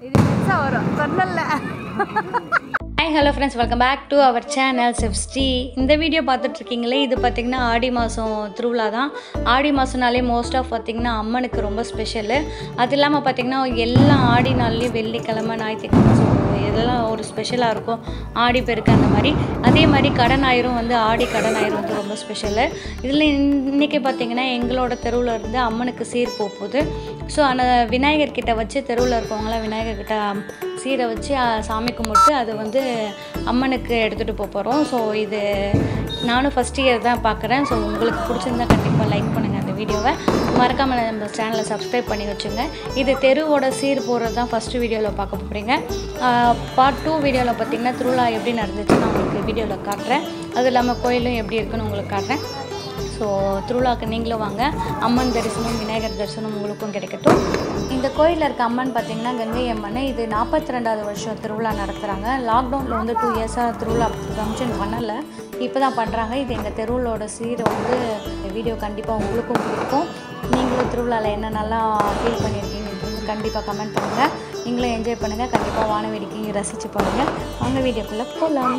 இது மிச்சம் வரும் சொன்னல hi hello friends welcome back to our channel சிப்ஸ்டி இந்த வீடியோ பார்த்துட்ருக்கீங்களே இது பார்த்திங்கன்னா ஆடி மாதம் திருவிழா தான் ஆடி மாதம்னாலே மோஸ்ட் ஆஃப் பார்த்திங்கன்னா அம்மனுக்கு ரொம்ப ஸ்பெஷலு அது இல்லாமல் பார்த்திங்கன்னா எல்லா ஆடி நாள்லேயும் வெள்ளிக்கிழமை ஞாயிற்றுக்கிழமை ஸோ இதெல்லாம் ஒரு ஸ்பெஷலாக இருக்கும் ஆடி பெருக்கு அந்த மாதிரி அதே மாதிரி கடன் ஆயிரம் வந்து ஆடி கடன் ஆயிரம் வந்து ரொம்ப ஸ்பெஷலு இதில் இன்றைக்கி பார்த்திங்கன்னா எங்களோட தெருவில் இருந்து அம்மனுக்கு சீர் போகுது ஸோ அந்த விநாயகர் கிட்ட வச்சு தெருவில் இருக்கவங்களாம் விநாயகர் கிட்ட சீரை வச்சு அ, சாமி கும்பிட்டு அது வந்து அம்மனுக்கு எடுத்துகிட்டு போக போகிறோம் ஸோ இது நானும் ஃபஸ்ட் இயர் தான் பார்க்குறேன் ஸோ உங்களுக்கு பிடிச்சிருந்தா கண்டிப்பாக லைக் பண்ணுங்கள் அந்த வீடியோவை மறக்காமல் நம்ம சேனலை சப்ஸ்கிரைப் பண்ணி வச்சுங்க இது தெருவோட சீர் போடுறது தான் ஃபஸ்ட்டு வீடியோவில் பார்க்க போகிறீங்க பார்ட் டூ வீடியோவில் பார்த்தீங்கன்னா திருவிழா எப்படி நடந்துச்சு நான் உங்களுக்கு வீடியோவில் காட்டுறேன் அது இல்லாமல் கோயிலும் எப்படி இருக்குன்னு உங்களுக்கு காட்டுறேன் ஸோ திருவிழாவுக்கு நீங்களும் வாங்க அம்மன் தரிசனம் விநாயகர் தரிசனம் உங்களுக்கும் கிடைக்கட்டும் இந்த கோயிலில் இருக்க அம்மன் பார்த்தீங்கன்னா கங்கை அம்மன் இது நாற்பத்தி ரெண்டாவது வருஷம் திருவிழா நடத்துகிறாங்க லாக்டவுனில் வந்து டூ இயர்ஸாக திருவிழா ஃபங்க்ஷன் பண்ணலை இப்போ தான் பண்ணுறாங்க இது எங்கள் தெருவிலோட சீரை வந்து வீடியோ கண்டிப்பாக உங்களுக்கும் பிடிக்கும் நீங்களும் திருவிழாவில் என்ன நல்லா ஃபீல் பண்ணியிருக்கீங்கன்றது கண்டிப்பாக கமெண்ட் பண்ணுங்கள் நீங்களும் என்ஜாய் பண்ணுங்கள் கண்டிப்பாக வான வேடிக்கையும் ரசித்து பாருங்கள் வாங்க வீடியோக்குள்ளே போகலாம்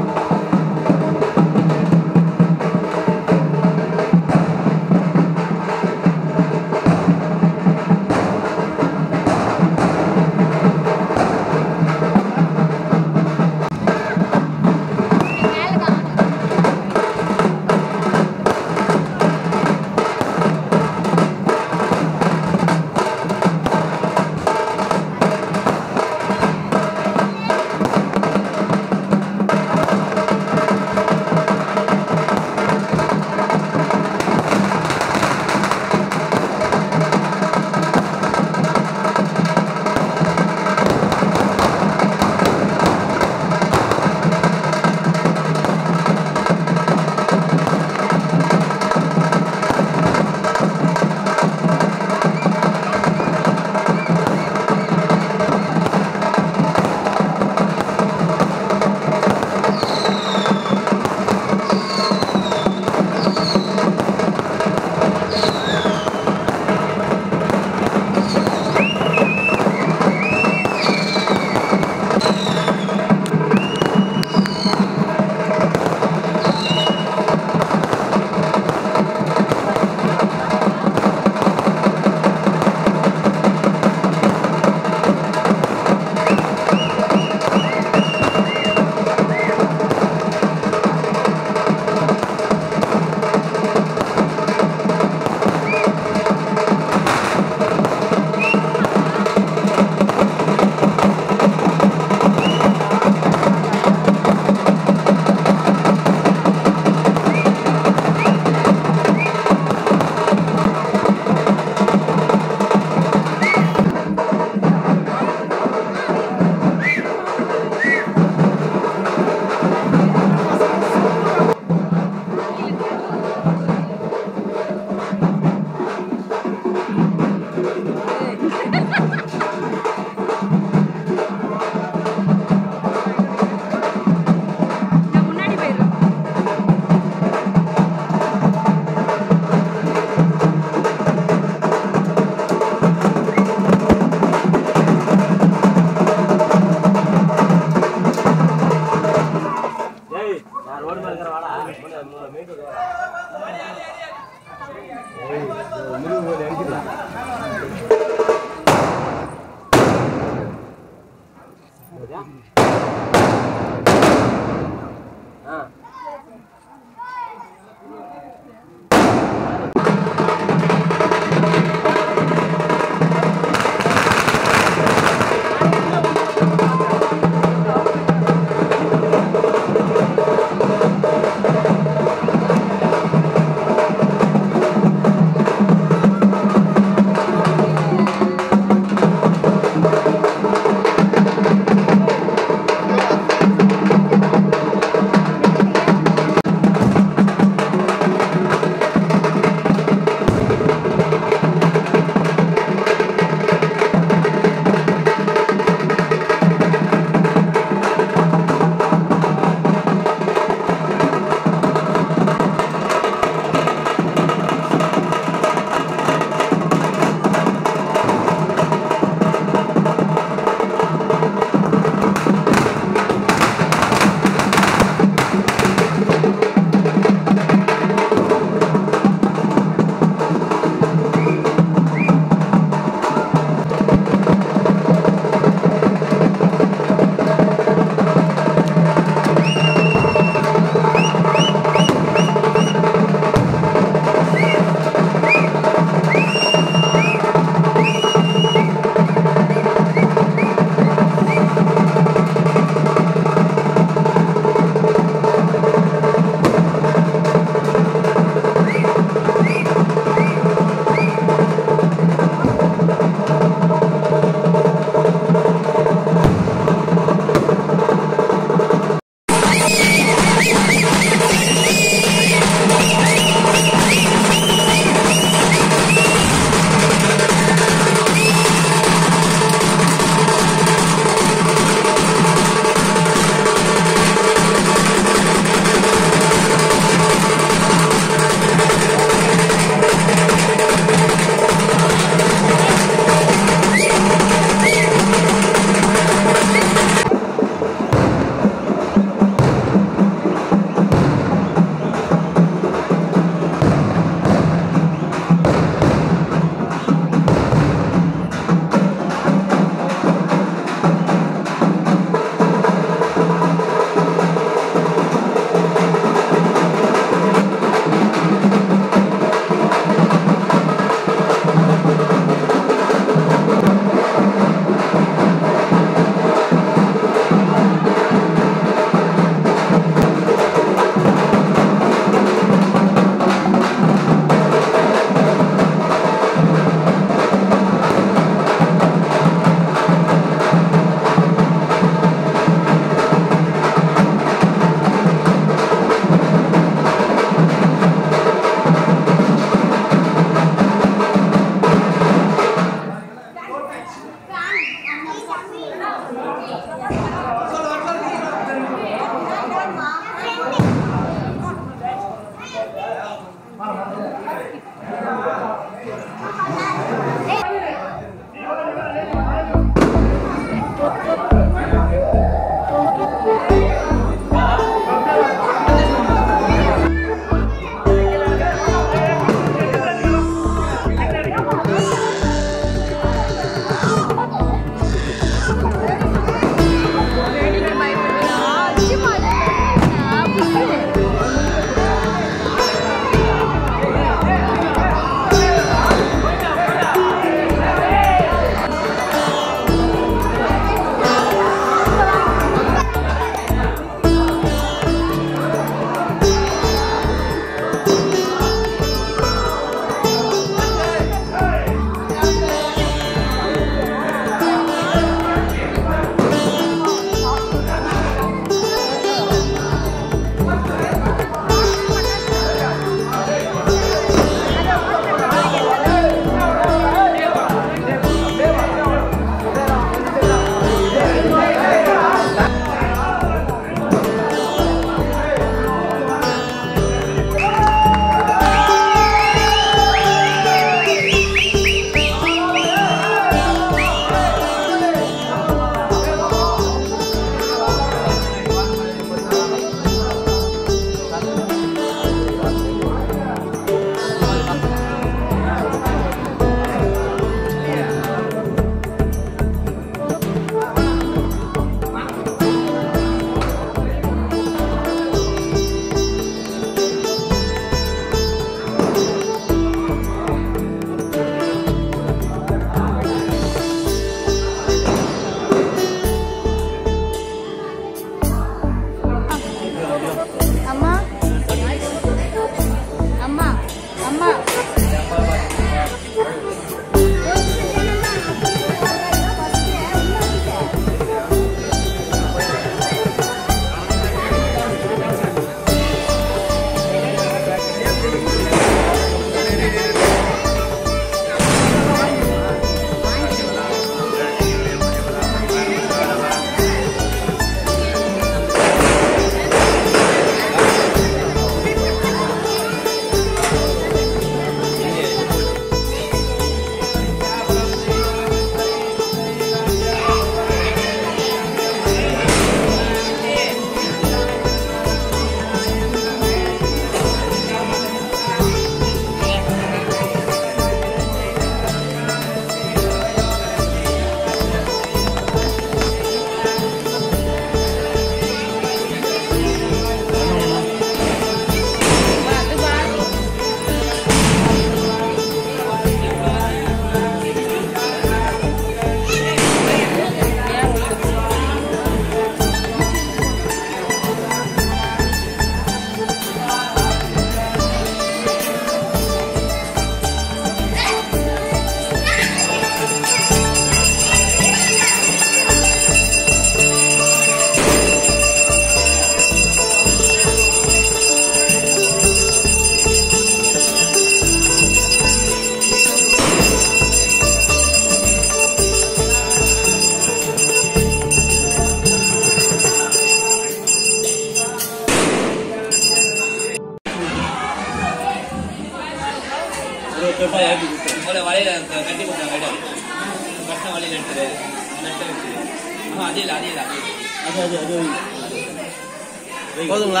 உங்களை வலையில க- கட்டி கொடுத்தாங்க ஐடியா கட்டின வலையில எடுத்துரு நட்டு வச்சு ஆஹா அதே இல்லை அதே இல்லை அதே இல்லை. போதுங்களா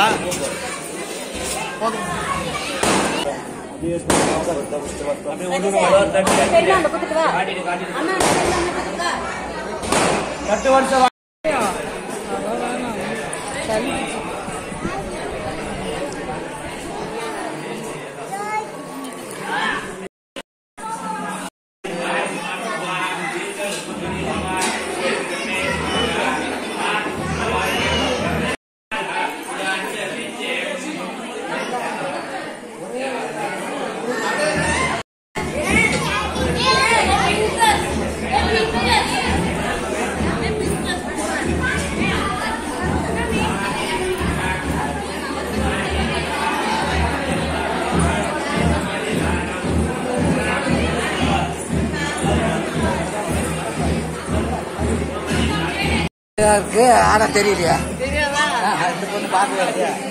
காட்டிட்டு காட்டிட்டு பத்து வருஷம் இருக்கு ஆனா தெரியலையா இந்த பொண்ணு பார்க்கவே இல்லையா